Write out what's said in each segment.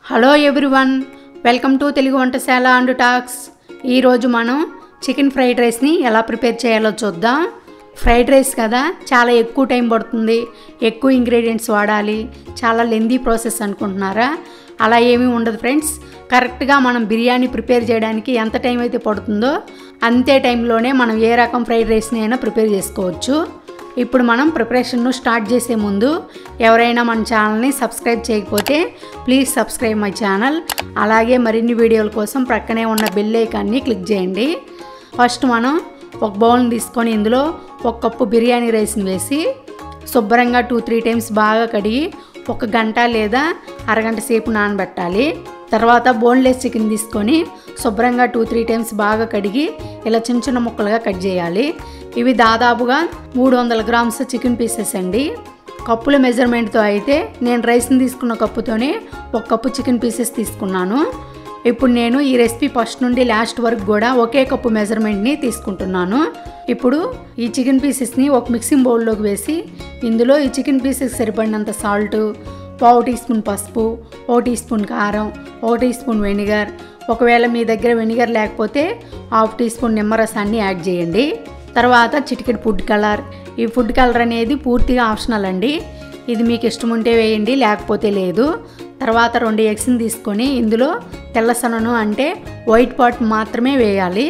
hello everyone welcome to Telugu వంటశాల and talks ఈరోజు మనం చికెన్ ఫ్రైడ్ రైస్ని ఎలా ప్రిపేర్ చేయాలో చూద్దాం ఫ్రైడ్ రైస్ కదా చాలా ఎక్కువ టైం పడుతుంది ఎక్కువ ఇంగ్రీడియంట్స్ వాడాలి చాలా లెందీ ప్రాసెస్ అనుకుంటున్నారా అలా ఏమీ ఉండదు ఫ్రెండ్స్ కరెక్ట్గా మనం బిర్యానీ ప్రిపేర్ చేయడానికి ఎంత టైం అయితే పడుతుందో అంతే టైంలోనే మనం ఏ రకం ఫ్రైడ్ రైస్ని అయినా ప్రిపేర్ చేసుకోవచ్చు ఇప్పుడు మనం ప్రిపరేషన్ను స్టార్ట్ చేసే ముందు ఎవరైనా మన ఛానల్ని సబ్స్క్రైబ్ చేయకపోతే ప్లీజ్ సబ్స్క్రైబ్ మై ఛానల్ అలాగే మరిన్ని వీడియోల కోసం ప్రక్కనే ఉన్న బెల్ ఐకాన్ని క్లిక్ చేయండి ఫస్ట్ మనం ఒక బౌల్ని తీసుకొని ఇందులో ఒక కప్పు బిర్యానీ రైస్ని వేసి శుభ్రంగా టూ త్రీ టైమ్స్ బాగా కడిగి ఒక గంట లేదా అరగంట సేపు నానబెట్టాలి తర్వాత బోన్లెస్ చికెన్ తీసుకొని శుభ్రంగా టూ త్రీ టైమ్స్ బాగా కడిగి ఇలా చిన్న చిన్న ముక్కలుగా కట్ చేయాలి ఇవి దాదాపుగా మూడు వందల గ్రామ్స్ చికెన్ పీసెస్ అండి కప్పుల మెజర్మెంట్తో అయితే నేను రైస్ని తీసుకున్న కప్పుతోనే ఒక కప్పు చికెన్ పీసెస్ తీసుకున్నాను ఇప్పుడు నేను ఈ రెసిపీ ఫస్ట్ నుండి లాస్ట్ వరకు కూడా ఒకే కప్పు మెజర్మెంట్ని తీసుకుంటున్నాను ఇప్పుడు ఈ చికెన్ పీసెస్ని ఒక మిక్సింగ్ బౌల్లోకి వేసి ఇందులో ఈ చికెన్ పీసెస్ సరిపడినంత సాల్ట్ పావు టీ స్పూన్ పసుపు ఓ టీ స్పూన్ కారం ఓ టీ స్పూన్ వెనిగర్ ఒకవేళ మీ దగ్గర వెనిగర్ లేకపోతే హాఫ్ టీ స్పూన్ నిమ్మరసాన్ని యాడ్ చేయండి తర్వాత చిటికెట్ ఫుడ్ కలర్ ఈ ఫుడ్ కలర్ అనేది పూర్తిగా ఆప్షనల్ అండి ఇది మీకు ఇష్టం ఉంటే వేయండి లేకపోతే లేదు తర్వాత రెండు ఎగ్స్ని తీసుకొని ఇందులో తెల్ల సొనను అంటే వైట్ పాట్ మాత్రమే వేయాలి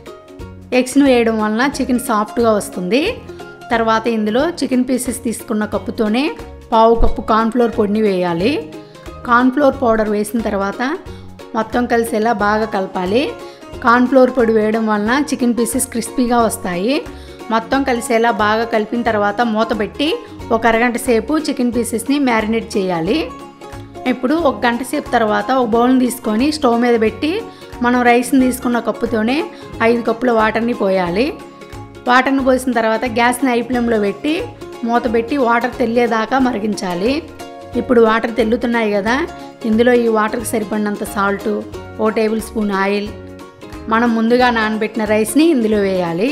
ఎగ్స్ను వేయడం వలన చికెన్ సాఫ్ట్గా వస్తుంది తర్వాత ఇందులో చికెన్ పీసెస్ తీసుకున్న కప్పుతోనే పావు కప్పు కార్న్ఫ్లోర్ పొడిని వేయాలి కార్న్ఫ్లోర్ పౌడర్ వేసిన తర్వాత మొత్తం కలిసేలా బాగా కలపాలి కార్న్ఫ్లోర్ పొడి వేయడం వలన చికెన్ పీసెస్ క్రిస్పీగా వస్తాయి మొత్తం కలిసేలా బాగా కలిపిన తర్వాత మూత పెట్టి ఒక అరగంట సేపు చికెన్ పీసెస్ని మ్యారినేట్ చేయాలి ఇప్పుడు ఒక గంట సేపు తర్వాత ఒక బౌల్ని తీసుకొని స్టవ్ మీద పెట్టి మనం రైస్ని తీసుకున్న కప్పుతోనే ఐదు కప్పుల వాటర్ని పోయాలి వాటర్ని పోసిన తర్వాత గ్యాస్ని ఐ ఫ్లేమ్లో పెట్టి మూత పెట్టి వాటర్ తెల్లేదాకా మరిగించాలి ఇప్పుడు వాటర్ తెల్లుతున్నాయి కదా ఇందులో ఈ వాటర్కి సరిపడినంత సాల్ట్ ఓ టేబుల్ స్పూన్ ఆయిల్ మనం ముందుగా నానబెట్టిన రైస్ని ఇందులో వేయాలి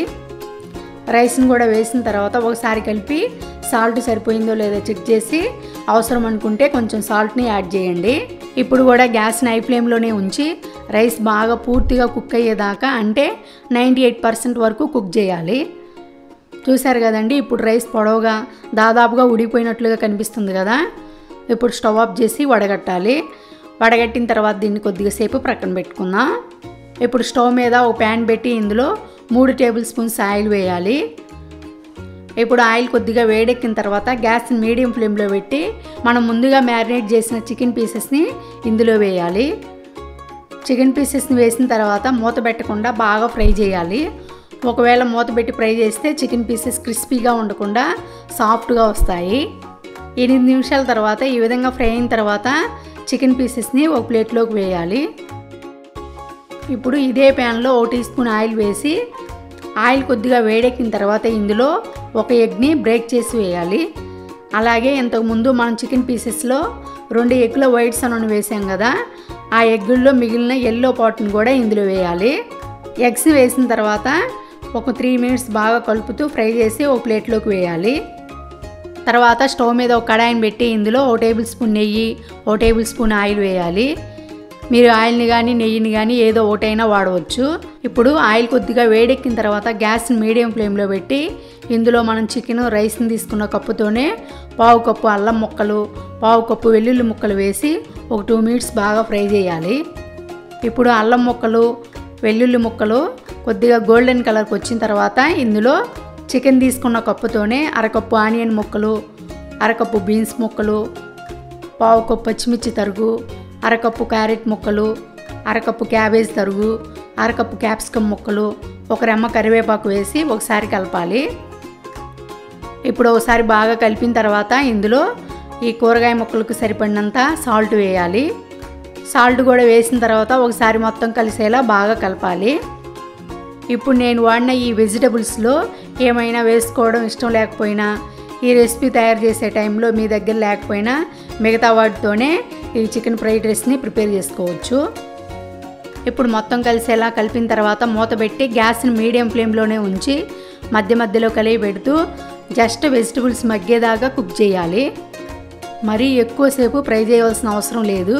రైస్ని కూడా వేసిన తర్వాత ఒకసారి కలిపి సాల్ట్ సరిపోయిందో లేదో చెక్ చేసి అవసరం అనుకుంటే కొంచెం సాల్ట్ని యాడ్ చేయండి ఇప్పుడు కూడా గ్యాస్ని హై ఫ్లేమ్లోనే ఉంచి రైస్ బాగా పూర్తిగా కుక్ అయ్యేదాకా అంటే నైంటీ ఎయిట్ పర్సెంట్ వరకు కుక్ చేయాలి చూశారు కదండి ఇప్పుడు రైస్ పొడవుగా దాదాపుగా ఉడిపోయినట్లుగా కనిపిస్తుంది కదా ఇప్పుడు స్టవ్ ఆఫ్ చేసి వడగట్టాలి వడగట్టిన తర్వాత దీన్ని కొద్దిగా సేపు ప్రక్కన పెట్టుకుందాం ఇప్పుడు స్టవ్ మీద ఒక ప్యాన్ పెట్టి ఇందులో మూడు టేబుల్ స్పూన్స్ ఆయిల్ వేయాలి ఇప్పుడు ఆయిల్ కొద్దిగా వేడెక్కిన తర్వాత గ్యాస్ని మీడియం ఫ్లేమ్లో పెట్టి మనం ముందుగా మ్యారినేట్ చేసిన చికెన్ పీసెస్ని ఇందులో వేయాలి చికెన్ పీసెస్ని వేసిన తర్వాత మూత పెట్టకుండా బాగా ఫ్రై చేయాలి ఒకవేళ మూత పెట్టి ఫ్రై చేస్తే చికెన్ పీసెస్ క్రిస్పీగా ఉండకుండా సాఫ్ట్గా వస్తాయి ఎనిమిది నిమిషాల తర్వాత ఈ విధంగా ఫ్రై అయిన తర్వాత చికెన్ పీసెస్ని ఒక ప్లేట్లోకి వేయాలి ఇప్పుడు ఇదే ప్యాన్లో ఒక టీ స్పూన్ ఆయిల్ వేసి ఆయిల్ కొద్దిగా వేడెక్కిన తర్వాత ఇందులో ఒక ఎగ్ని బ్రేక్ చేసి వేయాలి అలాగే ఇంతకుముందు మనం చికెన్ పీసెస్లో రెండు ఎగ్ల వైట్ సన్నను వేసాం కదా ఆ ఎగ్గుల్లో మిగిలిన ఎల్లో పాట్ని కూడా ఇందులో వేయాలి ఎగ్స్ వేసిన తర్వాత ఒక త్రీ మినిట్స్ బాగా కలుపుతూ ఫ్రై చేసి ఒక ప్లేట్లోకి వేయాలి తర్వాత స్టవ్ మీద ఒక కడాయిని పెట్టి ఇందులో ఓ టేబుల్ స్పూన్ నెయ్యి ఓ టేబుల్ స్పూన్ ఆయిల్ వేయాలి మీరు ఆయిల్ని కానీ నెయ్యిని కానీ ఏదో ఒకటైనా వాడవచ్చు ఇప్పుడు ఆయిల్ కొద్దిగా వేడెక్కిన తర్వాత గ్యాస్ని మీడియం ఫ్లేమ్లో పెట్టి ఇందులో మనం చికెన్ రైస్ని తీసుకున్న కప్పుతోనే పావు కప్పు అల్లం ముక్కలు పావు కప్పు వెల్లుల్లి ముక్కలు వేసి ఒక టూ మినిట్స్ బాగా ఫ్రై చేయాలి ఇప్పుడు అల్లం ముక్కలు వెల్లుల్లి ముక్కలు కొద్దిగా గోల్డెన్ కలర్కి వచ్చిన తర్వాత ఇందులో చికెన్ తీసుకున్న కప్పుతోనే అరకప్పు ఆనియన్ ముక్కలు అరకప్పు బీన్స్ ముక్కలు పావు కప్పు పచ్చిమిర్చి తరుగు అరకప్పు క్యారెట్ ముక్కలు అరకప్పు క్యాబేజ్ తరుగు అరకప్పు క్యాప్సికమ్ ముక్కలు ఒక రెమ్మ కరివేపాకు వేసి ఒకసారి కలపాలి ఇప్పుడు ఒకసారి బాగా కలిపిన తర్వాత ఇందులో ఈ కూరగాయ ముక్కలకు సరిపడినంత సాల్ట్ వేయాలి సాల్ట్ కూడా వేసిన తర్వాత ఒకసారి మొత్తం కలిసేలా బాగా కలపాలి ఇప్పుడు నేను వాడిన ఈ వెజిటబుల్స్లో ఏమైనా వేసుకోవడం ఇష్టం లేకపోయినా ఈ రెసిపీ తయారు చేసే టైంలో మీ దగ్గర లేకపోయినా మిగతా వాటితోనే ఈ చికెన్ ఫ్రైడ్ రైస్ని ప్రిపేర్ చేసుకోవచ్చు ఇప్పుడు మొత్తం కలిసేలా కలిపిన తర్వాత మూత పెట్టి గ్యాస్ని మీడియం ఫ్లేమ్లోనే ఉంచి మధ్య మధ్యలో కలిగి పెడుతూ జస్ట్ వెజిటబుల్స్ మగ్గేదాకా కుక్ చేయాలి మరీ ఎక్కువసేపు ఫ్రై చేయవలసిన అవసరం లేదు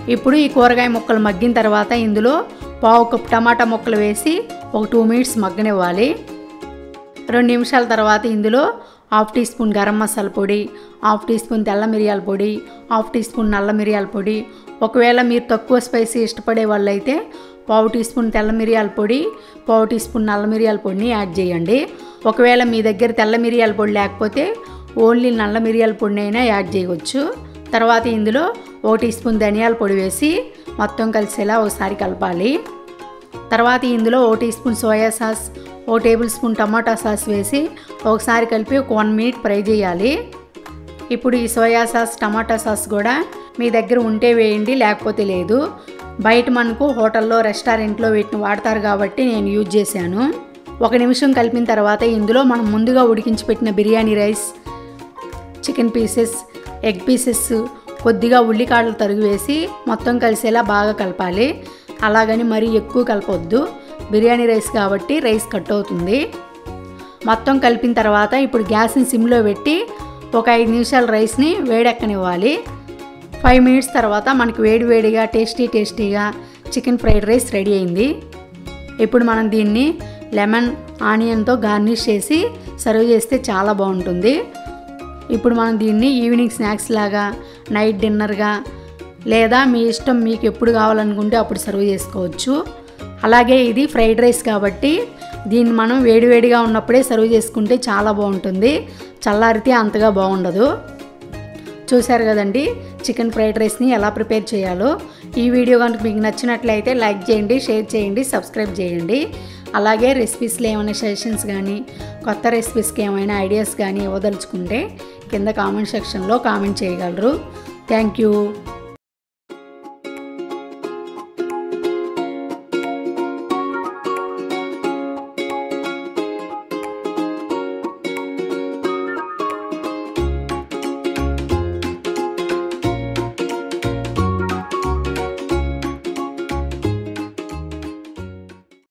ఇప్పుడు ఈ కూరగాయ ముక్కలు మగ్గిన తర్వాత ఇందులో పావు కప్ టమాటా ముక్కలు వేసి ఒక టూ మినిట్స్ మగ్గనివ్వాలి రెండు నిమిషాల తర్వాత ఇందులో half teaspoon garam masala పొడి హాఫ్ టీ స్పూన్ తెల్ల మిరియాల పొడి హాఫ్ టీ స్పూన్ నల్ల మిరియాల పొడి ఒకవేళ మీరు తక్కువ స్పైసీ ఇష్టపడే వాళ్ళైతే పావు టీ స్పూన్ తెల్ల మిరియాల పొడి పావు టీ స్పూన్ నల్ల మిరియాల పొడిని యాడ్ చేయండి ఒకవేళ మీ దగ్గర తెల్ల మిరియాల పొడి లేకపోతే ఓన్లీ నల్ల మిరియాల పొడిని అయినా యాడ్ చేయవచ్చు తర్వాత ఇందులో ఓ టీ స్పూన్ ధనియాల పొడి వేసి మొత్తం కలిసేలా ఒకసారి కలపాలి తర్వాత ఇందులో ఓ టీ స్పూన్ సోయా సాస్ ఓ టేబుల్ స్పూన్ టమాటా సాస్ వేసి ఒకసారి కలిపి ఒక వన్ మినిట్ ఫ్రై చేయాలి ఇప్పుడు ఈ సోయా సాస్ టమాటా సాస్ కూడా మీ దగ్గర ఉంటే వేయండి లేకపోతే లేదు బయట మనకు హోటల్లో రెస్టారెంట్లో వీటిని వాడతారు కాబట్టి నేను యూజ్ చేశాను ఒక నిమిషం కలిపిన తర్వాత ఇందులో మనం ముందుగా ఉడికించి పెట్టిన biryani rice chicken pieces egg pieces కొద్దిగా ఉల్లికాడలు తరుగు వేసి మొత్తం కలిసేలా బాగా కలపాలి అలాగని మరీ ఎక్కువ కలపొద్దు బిర్యానీ రైస్ కాబట్టి రైస్ కట్ అవుతుంది మొత్తం కలిపిన తర్వాత ఇప్పుడు గ్యాస్ని సిమ్లో పెట్టి ఒక ఐదు నిమిషాలు రైస్ని వేడెక్కనివ్వాలి ఫైవ్ మినిట్స్ తర్వాత మనకి వేడి వేడిగా టేస్టీ టేస్టీగా చికెన్ ఫ్రైడ్ రైస్ రెడీ అయింది ఇప్పుడు మనం దీన్ని లెమన్ ఆనియన్తో గార్నిష్ చేసి సర్వ్ చేస్తే చాలా బాగుంటుంది ఇప్పుడు మనం దీన్ని ఈవినింగ్ స్నాక్స్ లాగా నైట్ డిన్నర్గా లేదా మీ ఇష్టం మీకు ఎప్పుడు కావాలనుకుంటే అప్పుడు సర్వ్ చేసుకోవచ్చు అలాగే ఇది ఫ్రైడ్ రైస్ కాబట్టి దీన్ని మనం వేడివేడిగా ఉన్నప్పుడే సర్వ్ చేసుకుంటే చాలా బాగుంటుంది చల్లారితే అంతగా బాగుండదు చూశారు కదండి చికెన్ ఫ్రైడ్ రైస్ని ఎలా ప్రిపేర్ చేయాలో ఈ వీడియో కనుక మీకు నచ్చినట్లయితే లైక్ చేయండి షేర్ చేయండి సబ్స్క్రైబ్ చేయండి అలాగే రెసిపీస్లో ఏమైనా సజెషన్స్ కానీ కొత్త రెసిపీస్కి ఏమైనా ఐడియాస్ కానీ ఇవ్వదలుచుకుంటే కింద కామెంట్ సెక్షన్లో కామెంట్ చేయగలరు థ్యాంక్ యూ